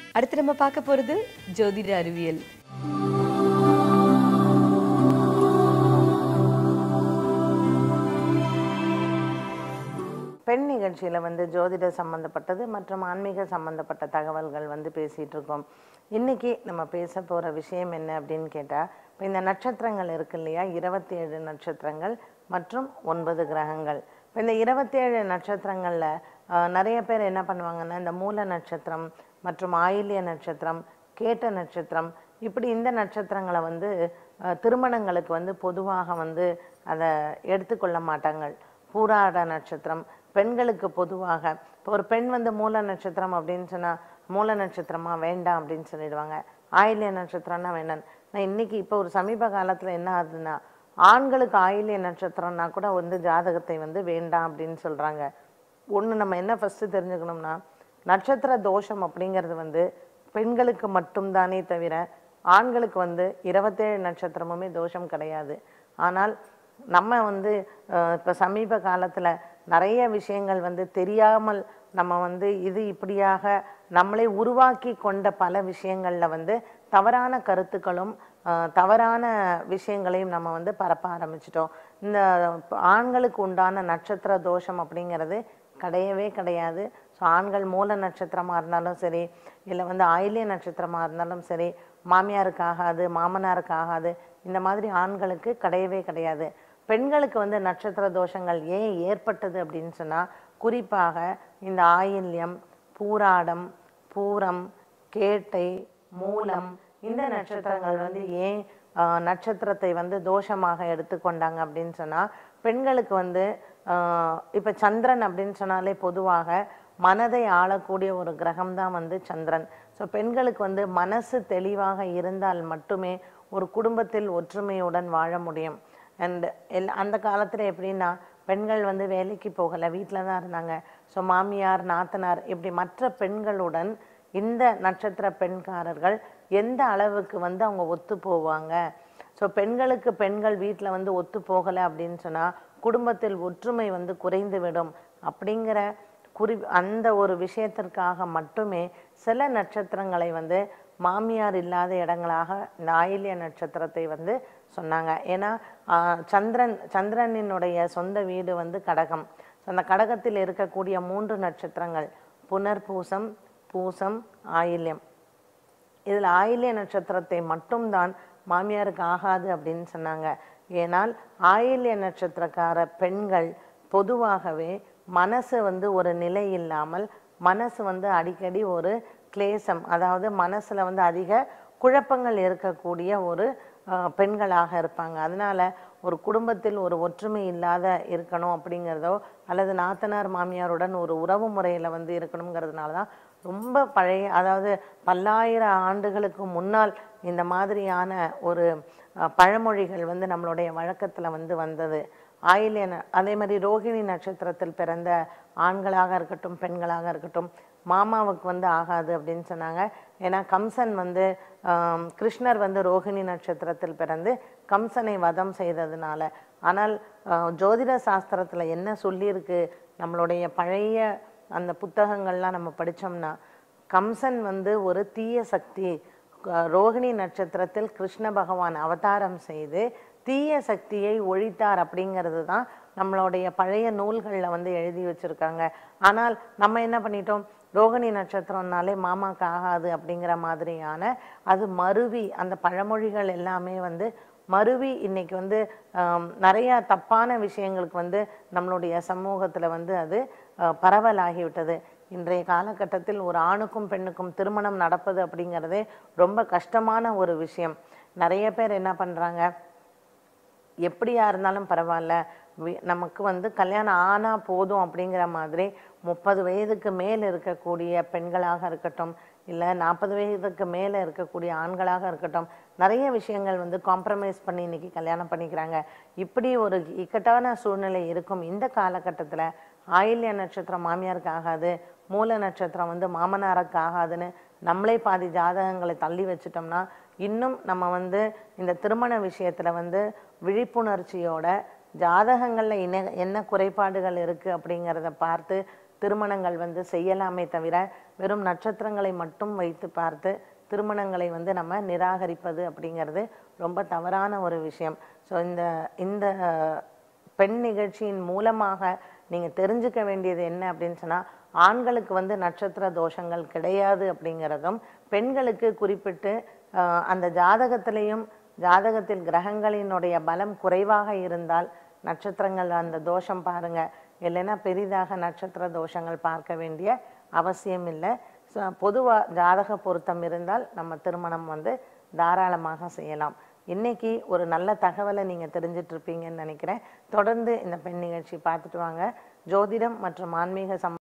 அடுத்து நம்ம பார்க்க போறது ஜோதிட அறிவியல் பெண் நிகழ்ச்சியில் வந்து ஜோதிட சம்மந்தப்பட்டது மற்றும் ஆன்மீக சம்மந்தப்பட்ட தகவல்கள் வந்து பேசிகிட்டு இருக்கோம் இன்னைக்கு நம்ம பேச போகிற விஷயம் என்ன அப்படின்னு கேட்டால் இப்போ இந்த நட்சத்திரங்கள் இருக்கு இல்லையா இருபத்தி ஏழு நட்சத்திரங்கள் மற்றும் ஒன்பது கிரகங்கள் இப்போ இந்த இருபத்தேழு நட்சத்திரங்களில் நிறைய பேர் என்ன பண்ணுவாங்கன்னா இந்த மூல நட்சத்திரம் மற்றும் ஆயில்ய நட்சத்திரம் கேட்ட நட்சத்திரம் இப்படி இந்த நட்சத்திரங்களை வந்து அஹ், திருமணங்களுக்கு வந்து பொதுவாக வந்து அதை எடுத்துக்கொள்ள மாட்டாங்க பூராட நட்சத்திரம் பெண்களுக்கு பொதுவாக இப்போ ஒரு பெண் வந்து மூல நட்சத்திரம் அப்படின்னு சொன்னா மூல நட்சத்திரமா வேண்டாம் அப்படின்னு சொல்லிடுவாங்க ஆயில்ய நட்சத்திரம்னா வேண்டாம் நான் இன்னைக்கு இப்போ ஒரு சமீப காலத்துல என்ன ஆகுதுன்னா ஆண்களுக்கு ஆயில்ய நட்சத்திரம்னா கூட வந்து ஜாதகத்தை வந்து வேண்டாம் அப்படின்னு சொல்றாங்க ஒண்ணு நம்ம என்ன ஃபர்ஸ்ட் தெரிஞ்சுக்கணும்னா நட்சத்திர தோஷம் அப்படிங்கிறது வந்து பெண்களுக்கு மட்டும்தானே தவிர ஆண்களுக்கு வந்து இருபத்தேழு நட்சத்திரமுமே தோஷம் கிடையாது ஆனால் நம்ம வந்து அஹ், இப்ப சமீப காலத்துல நிறைய விஷயங்கள் வந்து தெரியாமல் நம்ம வந்து இது இப்படியாக நம்மளை உருவாக்கி கொண்ட பல விஷயங்கள்ல வந்து தவறான கருத்துக்களும் அஹ், தவறான விஷயங்களையும் நம்ம வந்து பரப்ப ஆரம்பிச்சிட்டோம் இந்த ஆண்களுக்கு உண்டான நட்சத்திர தோஷம் அப்படிங்கிறது கிடையவே கிடையாது ஸோ ஆண்கள் மூல நட்சத்திரமா இருந்தாலும் சரி இல்லை வந்து ஆயில்ய நட்சத்திரமா இருந்தாலும் சரி மாமியாருக்கு ஆகாது மாமனாருக்கு ஆகாது இந்த மாதிரி ஆண்களுக்கு கிடையவே கிடையாது பெண்களுக்கு வந்து நட்சத்திர தோஷங்கள் ஏன் ஏற்பட்டது அப்படின்னு சொன்னா குறிப்பாக இந்த ஆயில்யம் பூராடம் பூரம் கேட்டை மூலம் இந்த நட்சத்திரங்கள் வந்து ஏன் ஆஹ், நட்சத்திரத்தை வந்து தோஷமாக எடுத்துக்கொண்டாங்க அப்படின்னு சொன்னா பெண்களுக்கு வந்து ஆஹ், இப்ப சந்திரன் அப்படின்னு சொன்னாலே பொதுவாக மனதை ஆளக்கூடிய ஒரு கிரகம் தான் வந்து சந்திரன் ஸோ பெண்களுக்கு வந்து மனசு தெளிவாக இருந்தால் மட்டுமே ஒரு குடும்பத்தில் ஒற்றுமையுடன் வாழ முடியும் அண்ட் எல் அந்த காலத்துல எப்படின்னா பெண்கள் வந்து வேலைக்கு போகலை வீட்டில் தான் இருந்தாங்க ஸோ மாமியார் நாத்தனார் இப்படி மற்ற பெண்களுடன் இந்த நட்சத்திர பெண்காரர்கள் எந்த அளவுக்கு வந்து அவங்க ஒத்து போவாங்க ஸோ பெண்களுக்கு பெண்கள் வீட்டில் வந்து ஒத்து போகலை அப்படின்னு சொன்னால் குடும்பத்தில் ஒற்றுமை வந்து குறைந்து விடும் அப்படிங்கிற குறி அந்த ஒரு விஷயத்திற்காக மட்டுமே சில நட்சத்திரங்களை வந்து மாமியார் இல்லாத இடங்களாக இந்த ஆயில்ய நட்சத்திரத்தை வந்து சொன்னாங்க ஏன்னா ஆஹ், சந்திரன் சந்திரனினுடைய சொந்த வீடு வந்து கடகம் ஸோ அந்த கடகத்தில் இருக்கக்கூடிய மூன்று நட்சத்திரங்கள் புனர்பூசம் பூசம் ஆயில்யம் இதில் ஆயில்ய நட்சத்திரத்தை மட்டும்தான் மாமியாருக்கு ஆகாது அப்படின்னு சொன்னாங்க ஏனால் ஆயில்ய நட்சத்திரக்கார பெண்கள் பொதுவாகவே மனசு வந்து ஒரு நிலை இல்லாமல் மனசு வந்து அடிக்கடி ஒரு கிளேசம் அதாவது மனசுல வந்து அதிக குழப்பங்கள் இருக்கக்கூடிய ஒரு அஹ், பெண்களாக இருப்பாங்க அதனால ஒரு குடும்பத்தில் ஒரு ஒற்றுமை இல்லாத இருக்கணும் அப்படிங்கிறதோ அல்லது நாத்தனார் மாமியாருடன் ஒரு உறவு முறையில வந்து இருக்கணுங்கிறதுனால தான் ரொம்ப பழைய அதாவது பல்லாயிரம் ஆண்டுகளுக்கு முன்னால் இந்த மாதிரியான ஒரு அஹ், பழமொழிகள் வந்து நம்மளுடைய வழக்கத்துல வந்து வந்தது ஆயில்ய ந- அதே மாதிரி ரோகிணி நட்சத்திரத்தில் பிறந்த ஆண்களாக இருக்கட்டும் பெண்களாக இருக்கட்டும் மாமாவுக்கு வந்து ஆகாது அப்படின்னு சொன்னாங்க ஏன்னா கம்சன் வந்து ஆம், கிருஷ்ணர் வந்து ரோகிணி நட்சத்திரத்தில் பிறந்து கம்சனை வதம் செய்ததுனால ஆனால் ஆஹ், ஜோதிட சாஸ்திரத்துல என்ன சொல்லியிருக்கு நம்மளுடைய பழைய அந்த புத்தகங்கள்லாம் நம்ம படிச்சோம்னா கம்சன் வந்து ஒரு தீய சக்தி க- ரோகிணி நட்சத்திரத்தில் கிருஷ்ண பகவான் அவதாரம் செய்து தீய சக்தியை ஒழித்தார் அப்படிங்கிறது தான் நம்மளுடைய பழைய நூல்களில் வந்து எழுதி வச்சிருக்காங்க ஆனால் நம்ம என்ன பண்ணிட்டோம் ரோகிணி நட்சத்திரம்னாலே மாமாக்கு ஆகாது அப்படிங்கிற மாதிரியான அது மருவி அந்த பழமொழிகள் எல்லாமே வந்து மருவி இன்னைக்கு வந்து ஆம், நிறைய தப்பான விஷயங்களுக்கு வந்து நம்மளுடைய சமூகத்துல வந்து அது அஹ், பரவலாகிவிட்டது இன்றைய காலகட்டத்தில் ஒரு ஆணுக்கும் பெண்ணுக்கும் திருமணம் நடப்பது அப்படிங்கிறதே ரொம்ப கஷ்டமான ஒரு விஷயம் நிறைய பேர் என்ன பண்றாங்க எப்படியா இருந்தாலும் பரவாயில்ல வி- நமக்கு வந்து கல்யாணம் ஆனா போதும் அப்படிங்கிற மாதிரி முப்பது வயதுக்கு மேல் இருக்கக்கூடிய பெண்களாக இருக்கட்டும் இல்லை நாற்பது வயதுக்கு மேலே இருக்கக்கூடிய ஆண்களாக இருக்கட்டும் நிறைய விஷயங்கள் வந்து காம்ப்ரமைஸ் பண்ணி இன்னைக்கு கல்யாணம் பண்ணிக்கிறாங்க இப்படி ஒரு இக்கட்டான சூழ்நிலை இருக்கும் இந்த காலகட்டத்தில் ஆயில்ய நட்சத்திரம் மாமியாருக்கு ஆகாது மூல நட்சத்திரம் வந்து மாமனாருக்கு ஆகாதுன்னு நம்மளே பாதி ஜாதகங்களை தள்ளி வச்சிட்டோம்னா இன்னும் நம்ம வந்து இந்த திருமண விஷயத்துல வந்து விழிப்புணர்ச்சியோட ஜாதகங்கள்ல என்ன என்ன குறைபாடுகள் இருக்கு அப்படிங்கிறத பார்த்து திருமணங்கள் வந்து செய்யலாமே தவிர வெறும் நட்சத்திரங்களை மட்டும் வைத்து பார்த்து திருமணங்களை வந்து நம்ம நிராகரிப்பது அப்படிங்கிறது ரொம்ப தவறான ஒரு விஷயம் ஸோ இந்த இந்த பெண் நிகழ்ச்சியின் மூலமாக நீங்கள் தெரிஞ்சுக்க வேண்டியது என்ன அப்படின்னு சொன்னால் ஆண்களுக்கு வந்து நட்சத்திர தோஷங்கள் கிடையாது அப்படிங்கிறதும் பெண்களுக்கு குறிப்பிட்டு ஆஹ், அந்த ஜாதகத்திலையும் ஜாதகத்தில் கிரகங்களினுடைய பலம் குறைவாக இருந்தால் நட்சத்திரங்கள் அந்த தோஷம் பாருங்க இல்லைன்னா பெரிதாக நட்சத்திர தோஷங்கள் பார்க்க வேண்டிய அவசியம் இல்லை ஸோ பொதுவாக ஜாதக பொருத்தம் இருந்தால் நம்ம திருமணம் வந்து தாராளமாக செய்யலாம் இன்னைக்கு ஒரு நல்ல தகவலை நீங்கள் தெரிஞ்சிட்டு இருப்பீங்கன்னு நினைக்கிறேன் தொடர்ந்து இந்த பெண் நிகழ்ச்சி பார்த்துட்டு வாங்க ஜோதிடம் மற்றும் ஆன்மீக சம்